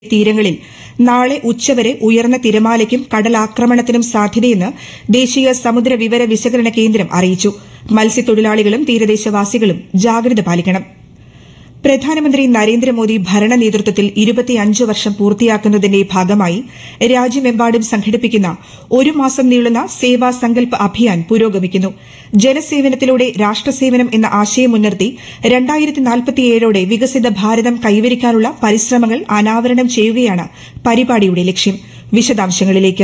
തീരങ്ങളിൽ നാളെ ഉച്ചവരെ ഉയർന്ന തിരമാലയ്ക്കും കടലാക്രമണത്തിനും സാധ്യതയെന്ന് ദേശീയ സമുദ്ര വിവര വിശകലന കേന്ദ്രം അറിയിച്ചു മത്സ്യത്തൊഴിലാളികളും തീരദേശവാസികളും ജാഗ്രത പാലിക്കണം പ്രധാനമന്ത്രി നരേന്ദ്രമോദി ഭരണ നേതൃത്വത്തിൽ ഇരുപത്തിയഞ്ച് വർഷം പൂർത്തിയാക്കുന്നതിന്റെ ഭാഗമായി രാജ്യമെമ്പാടും സംഘടിപ്പിക്കുന്ന ഒരു മാസം നീളുന്ന സേവാ സങ്കൽപ് അഭിയാൻ പുരോഗമിക്കുന്നു ജനസേവനത്തിലൂടെ രാഷ്ട്രസേവനം എന്ന ആശയം മുൻനിർത്തി രണ്ടായിരത്തി നാൽപ്പത്തിയേഴോടെ വികസിത ഭാരതം കൈവരിക്കാനുള്ള പരിശ്രമങ്ങൾ അനാവരണം ചെയ്യുകയാണ് പരിപാടിയുടെ ലക്ഷ്യം വിശദാംശങ്ങളിലേക്ക്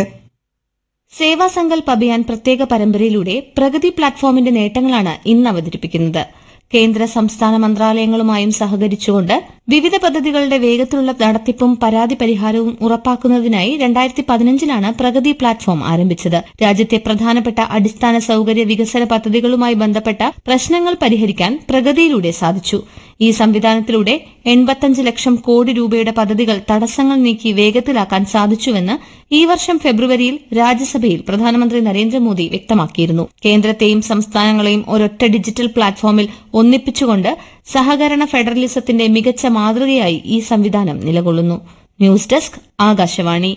സേവാ സങ്കൽപ് അഭിയാൻ പ്രത്യേക പരമ്പരയിലൂടെ പ്രഗതി പ്ലാറ്റ്ഫോമിന്റെ നേട്ടങ്ങളാണ് ഇന്ന് അവതരിപ്പിക്കുന്നത് കേന്ദ്ര സംസ്ഥാന മന്ത്രാലയങ്ങളുമായും സഹകരിച്ചുകൊണ്ട് വിവിധ പദ്ധതികളുടെ വേഗത്തിലുള്ള നടത്തിപ്പും പരാതി പരിഹാരവും ഉറപ്പാക്കുന്നതിനായി രണ്ടായിരത്തി പതിനഞ്ചിലാണ് പ്രഗതി പ്ലാറ്റ്ഫോം ആരംഭിച്ചത് രാജ്യത്തെ പ്രധാനപ്പെട്ട അടിസ്ഥാന സൌകര്യ വികസന പദ്ധതികളുമായി ബന്ധപ്പെട്ട പ്രശ്നങ്ങൾ പരിഹരിക്കാൻ പ്രഗതിയിലൂടെ സാധിച്ചു ഈ സംവിധാനത്തിലൂടെ എൺപത്തഞ്ച് ലക്ഷം കോടി രൂപയുടെ പദ്ധതികൾ തടസ്സങ്ങൾ നീക്കി വേഗത്തിലാക്കാൻ സാധിച്ചുവെന്ന് ഈ വർഷം ഫെബ്രുവരിയിൽ രാജ്യസഭയിൽ പ്രധാനമന്ത്രി നരേന്ദ്രമോദി വ്യക്തമാക്കിയിരുന്നു കേന്ദ്രത്തെയും സംസ്ഥാനങ്ങളെയും ഒരൊറ്റ ഡിജിറ്റൽ പ്ലാറ്റ്ഫോമിൽ ഒന്നിപ്പിച്ചുകൊണ്ട് സഹകരണ ഫെഡറലിസത്തിന്റെ മികച്ച മാതൃകയായി ഈ സംവിധാനം നിലകൊള്ളുന്നു ന്യൂസ് ഡെസ്ക് ആകാശവാണി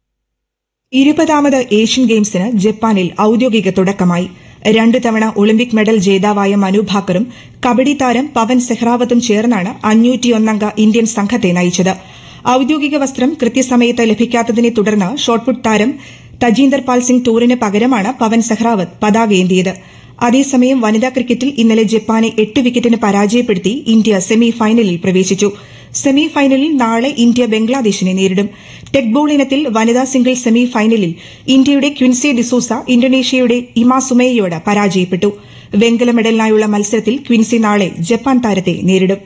ഇരുപതാമത് ഏഷ്യൻ ഗെയിംസിന് ജപ്പാനിൽ ഔദ്യോഗിക തുടക്കമായി രണ്ടു തവണ ഒളിമ്പിക് മെഡൽ ജേതാവായ മനു ഭാക്കറും കബഡി താരം പവൻ സെഹ്റാവത്തും ചേർന്നാണ് അഞ്ഞൂറ്റിയൊന്നംഗ ഇന്ത്യൻ സംഘത്തെ നയിച്ചത് ഔദ്യോഗിക വസ്ത്രം കൃത്യസമയത്ത് ലഭിക്കാത്തതിനെ തുടർന്ന് ഷോട്ട്പുട്ട് താരം തജീന്ദർ പാൽ സിംഗ് ടൂറിന് പകരമാണ് പവൻ സെഹ്റാവത്ത് പതാകയേന്തിയത് അതേസമയം വനിതാ ക്രിക്കറ്റിൽ ഇന്നലെ ജപ്പാനെ എട്ട് വിക്കറ്റിന് പരാജയപ്പെടുത്തി ഇന്ത്യ സെമി ഫൈനലിൽ പ്രവേശിച്ചു സെമി ഫൈനലിൽ നാളെ ഇന്ത്യ ബംഗ്ലാദേശിനെ നേരിടും ടെക് ബോൾ ഇനത്തിൽ വനിതാ സിംഗിൾ സെമി ഫൈനലിൽ ഇന്ത്യയുടെ ക്വിൻസി ഡിസൂസ ഇന്തോനേഷ്യയുടെ ഇമാ സുമേയോട് പരാജയപ്പെട്ടു വെങ്കല മെഡലിനായുള്ള മത്സരത്തിൽ ക്വിൻസി നാളെ ജപ്പാൻ താരത്തെ നേരിടും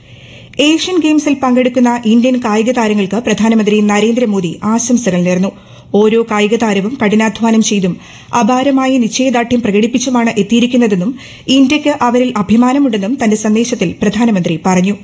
ഏഷ്യൻ ഗെയിംസിൽ പങ്കെടുക്കുന്ന ഇന്ത്യൻ കായിക താരങ്ങൾക്ക് പ്രധാനമന്ത്രി നരേന്ദ്രമോദി ആശംസകൾ നേർന്നു ഓരോ കായിക താരവും കഠിനാധ്വാനം ചെയ്തും അപാരമായ നിശ്ചയദാർഢ്യം പ്രകടിപ്പിച്ചുമാണ് എത്തിയിരിക്കുന്നതെന്നും ഇന്ത്യയ്ക്ക് അവരിൽ അഭിമാനമുണ്ടെന്നും തന്റെ സന്ദേശത്തിൽ പ്രധാനമന്ത്രി പറഞ്ഞു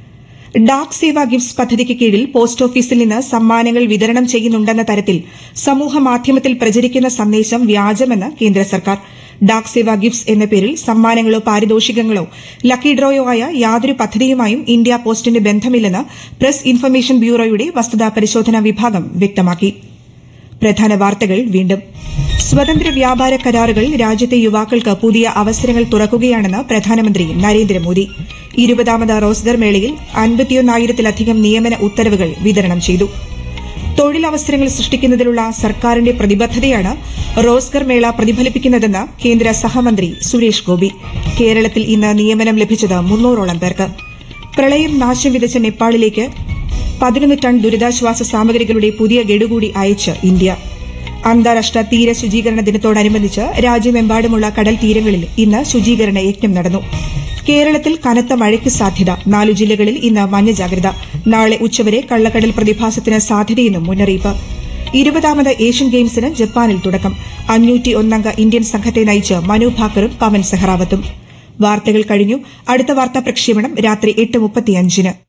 ഡാക് സേവ ഗിഫ്റ്റ്സ് പദ്ധതിക്ക് കീഴിൽ പോസ്റ്റ് ഓഫീസിൽ നിന്ന് സമ്മാനങ്ങൾ വിതരണം ചെയ്യുന്നുണ്ടെന്ന തരത്തിൽ സമൂഹ മാധ്യമത്തിൽ പ്രചരിക്കുന്ന സന്ദേശം വ്യാജമെന്ന് കേന്ദ്ര സർക്കാർ ഡാക് സേവ ഗിഫ്റ്റ്സ് എന്ന പേരിൽ സമ്മാനങ്ങളോ പാരിതോഷികങ്ങളോ ലക്കി ഡ്രോയോ ആയ യാതൊരു പദ്ധതിയുമായും ഇന്ത്യ പോസ്റ്റിന് ബന്ധമില്ലെന്ന് പ്രസ് ഇൻഫർമേഷൻ ബ്യൂറോയുടെ വസ്തുതാ പരിശോധനാ വിഭാഗം വ്യക്തമാക്കി പ്രധാന വാർത്തകൾ വീണ്ടും സ്വതന്ത്ര വ്യാപാര കരാറുകൾ രാജ്യത്തെ യുവാക്കൾക്ക് പുതിയ അവസരങ്ങൾ തുറക്കുകയാണെന്ന് പ്രധാനമന്ത്രി നരേന്ദ്രമോദി ഇരുപതാമത് റോസ്ഗർ മേളയിൽ അൻപത്തിയൊന്നായിരത്തിലധികം നിയമന ഉത്തരവുകൾ വിതരണം ചെയ്തു തൊഴിലവസരങ്ങൾ സൃഷ്ടിക്കുന്നതിലുള്ള സർക്കാരിന്റെ പ്രതിബദ്ധതയാണ് റോസ്ഗർ മേള പ്രതിഫലിപ്പിക്കുന്നതെന്ന് കേന്ദ്ര സഹമന്ത്രി സുരേഷ് ഗോപി കേരളത്തിൽ ഇന്ന് നിയമനം ലഭിച്ചത് മുന്നൂറോളം പേർക്ക് പ്രളയം നാശം വിതച്ച നേപ്പാളിലേക്ക് പതിനൊന്ന് ടൺ ദുരിതാശ്വാസ സാമഗ്രികളുടെ പുതിയ ഗഡുകൂടി അയച്ച് ഇന്ത്യ അന്താരാഷ്ട്ര തീര ശുചീകരണ ദിനത്തോടനുബന്ധിച്ച് രാജ്യമെമ്പാടുമുള്ള കടൽ തീരങ്ങളിൽ ഇന്ന് ശുചീകരണ യജ്ഞം നടന്നു കേരളത്തിൽ കനത്ത മഴയ്ക്ക് സാധ്യത നാലു ജില്ലകളിൽ ഇന്ന് മഞ്ഞ ജാഗ്രത നാളെ ഉച്ചവരെ കള്ളക്കടൽ പ്രതിഭാസത്തിന് സാധ്യതയെന്നും മുന്നറിയിപ്പ് ഇരുപതാമത് ഏഷ്യൻ ഗെയിംസിന് ജപ്പാനിൽ തുടക്കം അഞ്ഞൂറ്റി ഒന്നംഗ ഇന്ത്യൻ സംഘത്തെ നയിച്ച് മനു ഭാക്കറും പവൻ സെഹ്റാവത്തും വാർത്തകൾ കഴിഞ്ഞു അടുത്ത വാർത്താ പ്രക്ഷേപണം രാത്രി എട്ട് മുപ്പത്തിയഞ്ചിന്